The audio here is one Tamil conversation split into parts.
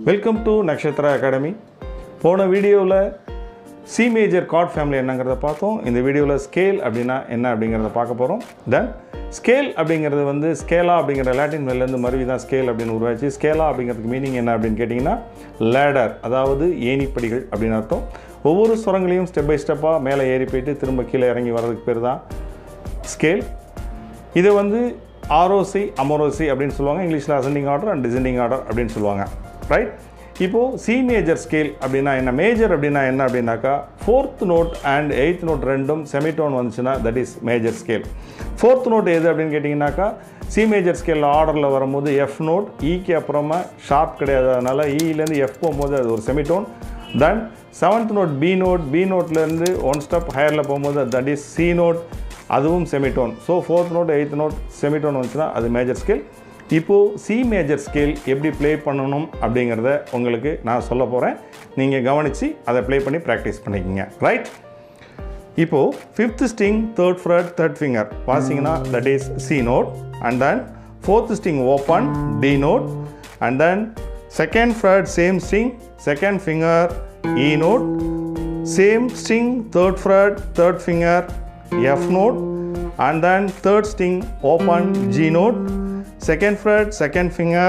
வெல்கம் டு நக்ஷத்ரா அகாடமி போன வீடியோவில் சி மேஜர் கார்ட் ஃபேமிலி என்னங்கிறத பார்த்தோம் இந்த வீடியோவில் ஸ்கேல் அப்படின்னா என்ன அப்படிங்கிறத பார்க்க போகிறோம் தென் ஸ்கேல் அப்படிங்கிறது வந்து ஸ்கேலா அப்படிங்கிற லாட்டின் வேர்லேருந்து மறுவி தான் ஸ்கேல் அப்படின்னு உருவாச்சு ஸ்கேலா அப்படிங்கிறதுக்கு மீனிங் என்ன அப்படின்னு கேட்டிங்கன்னா லேடர் அதாவது ஏணிப்படிகள் அப்படின்னு அர்த்தம் ஒவ்வொரு சுரங்களையும் ஸ்டெப் பை ஸ்டெப்பாக மேலே ஏறி போயிட்டு திரும்ப கீழே இறங்கி வர்றதுக்கு பேர் தான் ஸ்கேல் இதை வந்து ஆரோசி அமரோசி அப்படின்னு சொல்லுவாங்க இங்கிலீஷில் ascending order and descending order அப்படின்னு சொல்லுவாங்க ரைட் இப்போது சி மேஜர் ஸ்கேல் அப்படின்னா என்ன மேஜர் அப்படின்னா என்ன அப்படின்னாக்கா fourth note and eighth note ரெண்டும் செமிடோன் வந்துச்சுன்னா that is major scale fourth note எது அப்படின்னு கேட்டிங்கனாக்கா சி மேஜர் ஸ்கேலில் ஆர்டரில் வரும்போது எஃப் நோட் ஈக்கு அப்புறமா ஷார்ப் கிடையாது அதனால் ஈலேருந்து எஃப் போகும்போது அது ஒரு semitone then seventh note B note B நோட்லேருந்து ஒன் ஸ்டெப் ஹையரில் போகும்போது தட் இஸ் சி நோட் அதுவும் semitone so fourth note eighth note semitone வந்துச்சுன்னா அது மேஜர் ஸ்கேல் இப்போது சி மேஜர் ஸ்கேல் எப்படி ப்ளே பண்ணணும் அப்படிங்கிறத உங்களுக்கு நான் சொல்ல போகிறேன் நீங்கள் கவனித்து அதை ப்ளே பண்ணி ப்ராக்டிஸ் பண்ணிக்கோங்க ரைட் இப்போது fifth string third fret third finger வாசிங்கன்னா that is C note and then fourth string open D note and then second fret same string second finger E note same string third fret third finger F note and then third string open G note, second fret, second finger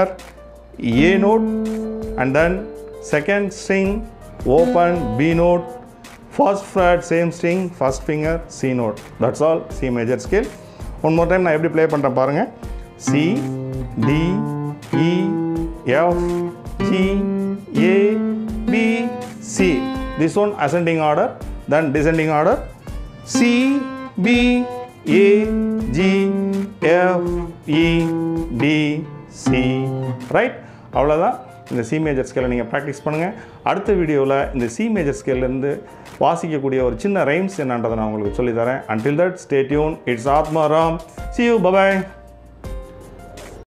A note, and then second string open B note, first fret, same string, first finger C note. That's all C major scale. One more time நான் எப்படி ப்ளே பண்ணுறேன் பாருங்க C D E F G A B C. This one ascending order, then descending order. C B A G F E D C right அவ்வளோதான் இந்த சி மேஜர் ஸ்கேலை நீங்கள் ப்ராக்டிஸ் பண்ணுங்கள் அடுத்த வீடியோவில் இந்த சி மேஜர் ஸ்கேல்லேருந்து வாசிக்கக்கூடிய ஒரு சின்ன ரைம்ஸ் என்னன்றதை நான் உங்களுக்கு சொல்லித்தரேன் until that stay tuned it's Atmaram see you bye bye